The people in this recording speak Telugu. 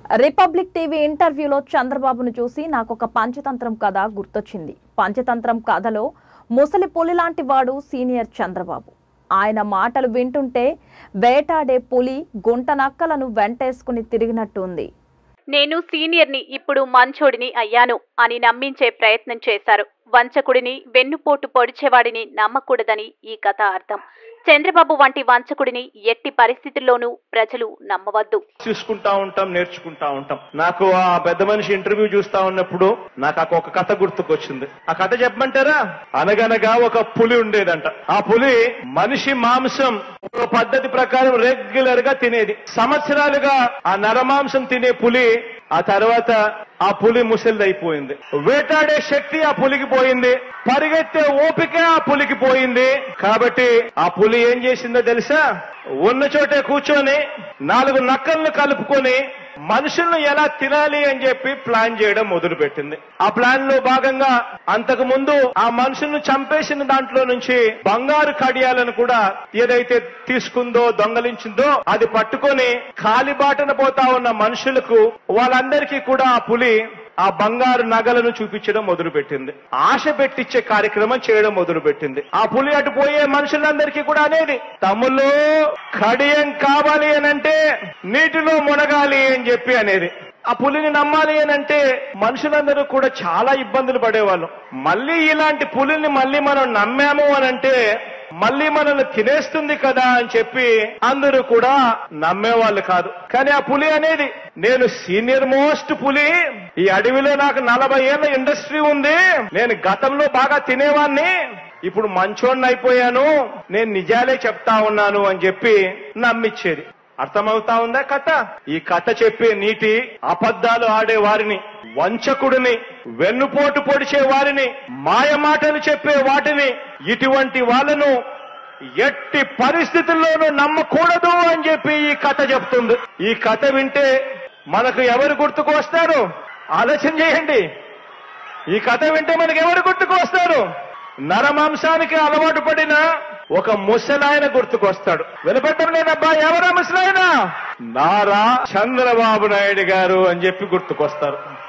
రిపబ్లిక్ టీవీ ఇంటర్వ్యూలో చంద్రబాబును చూసి నాకు ఒక పంచతంత్రం కథ గుర్తొచ్చింది పంచతంత్రం కథలో ముసలి పులి లాంటి వాడు సీనియర్ చంద్రబాబు ఆయన మాటలు వింటుంటే వేటాడే పులి గుంట నక్కలను వెంటేసుకుని తిరిగినట్టు ఉంది నేను సీనియర్ని ఇప్పుడు మంచోడిని అయ్యాను అని నమ్మించే ప్రయత్నం చేశారు వంచకుడిని వెన్నుపోటు పొడిచేవాడిని నమ్మకూడదని ఈ కథ అర్థం చంద్రబాబు వంటి వంచకుడిని ఎట్టి పరిస్థితుల్లోనూ ప్రజలు నమ్మవద్దు చూసుకుంటా ఉంటాం నేర్చుకుంటా ఉంటాం నాకు ఆ పెద్ద మనిషి ఇంటర్వ్యూ చూస్తా ఉన్నప్పుడు నాకు ఆ ఒక కథ గుర్తుకొచ్చింది ఆ కథ చెప్పమంటారా అనగనగా ఒక పులి ఉండేదంట ఆ పులి మనిషి మాంసం ఒక పద్ధతి ప్రకారం రెగ్యులర్ గా తినేది సంవత్సరాలుగా ఆ నరమాంసం తినే పులి ఆ తర్వాత ఆ పులి ముసలిదైపోయింది వేటాడే శక్తి ఆ పులికి పోయింది పరిగెత్తే ఓపిక ఆ పులికి పోయింది కాబట్టి ఆ పులి ఏం చేసిందో తెలుసా ఉన్న చోటే కూర్చొని నాలుగు నక్కలను కలుపుకొని మనుషులను ఎలా తినాలి అని చెప్పి ప్లాన్ చేయడం మొదలు పెట్టింది ఆ ప్లాన్ లో భాగంగా అంతకు ముందు ఆ మనుషులను చంపేసిన దాంట్లో నుంచి బంగారు కడియాలను కూడా ఏదైతే తీసుకుందో దొంగలించిందో అది పట్టుకొని కాలిబాటన పోతా ఉన్న మనుషులకు వాళ్ళందరికీ కూడా ఆ పులి ఆ బంగారు నగలను చూపించడం మొదలు పెట్టింది ఆశ పెట్టించే కార్యక్రమం చేయడం మొదలు పెట్టింది ఆ పులి అటు పోయే మనుషులందరికీ కూడా అనేది తమ్ముళ్ళు కడియం కావాలి అనంటే నీటిలో మునగాలి అని చెప్పి అనేది ఆ పులిని నమ్మాలి అని అంటే మనుషులందరూ కూడా చాలా ఇబ్బందులు పడేవాళ్ళు మళ్ళీ ఇలాంటి పులిని మళ్ళీ మనం నమ్మాము అని అంటే మళ్ళీ మనల్ని తినేస్తుంది కదా అని చెప్పి అందరూ కూడా నమ్మేవాళ్ళు కాదు కానీ ఆ పులి అనేది నేను సీనియర్ మోస్ట్ పులి ఈ అడవిలో నాకు నలభై ఏళ్ల ఇండస్ట్రీ ఉంది నేను గతంలో బాగా తినేవాన్ని ఇప్పుడు మంచోడిని అయిపోయాను నేను నిజాలే చెప్తా ఉన్నాను అని చెప్పి నమ్మిచ్చేది అర్థమవుతా ఉందా కథ ఈ కథ చెప్పే నీటి అబద్ధాలు ఆడే వారిని వంచకుడిని వెన్నుపోటు పొడిచే వారిని మాయ మాటలు చెప్పే వాటిని ఇటువంటి వాళ్ళను ఎట్టి పరిస్థితుల్లోనూ నమ్మకూడదు అని చెప్పి ఈ కథ చెప్తుంది ఈ కథ వింటే మనకు ఎవరు గుర్తుకు వస్తారు ఆలోచన చేయండి ఈ కథ వింటే మనకు ఎవరు గుర్తుకు వస్తారు నరమాంసానికి అలవాటు పడిన ఒక ముసలాయన గుర్తుకొస్తాడు వినపెట్టం లేనబ్బా ఎవరా ముసలాయన నారా చంద్రబాబు నాయుడు గారు అని చెప్పి గుర్తుకొస్తారు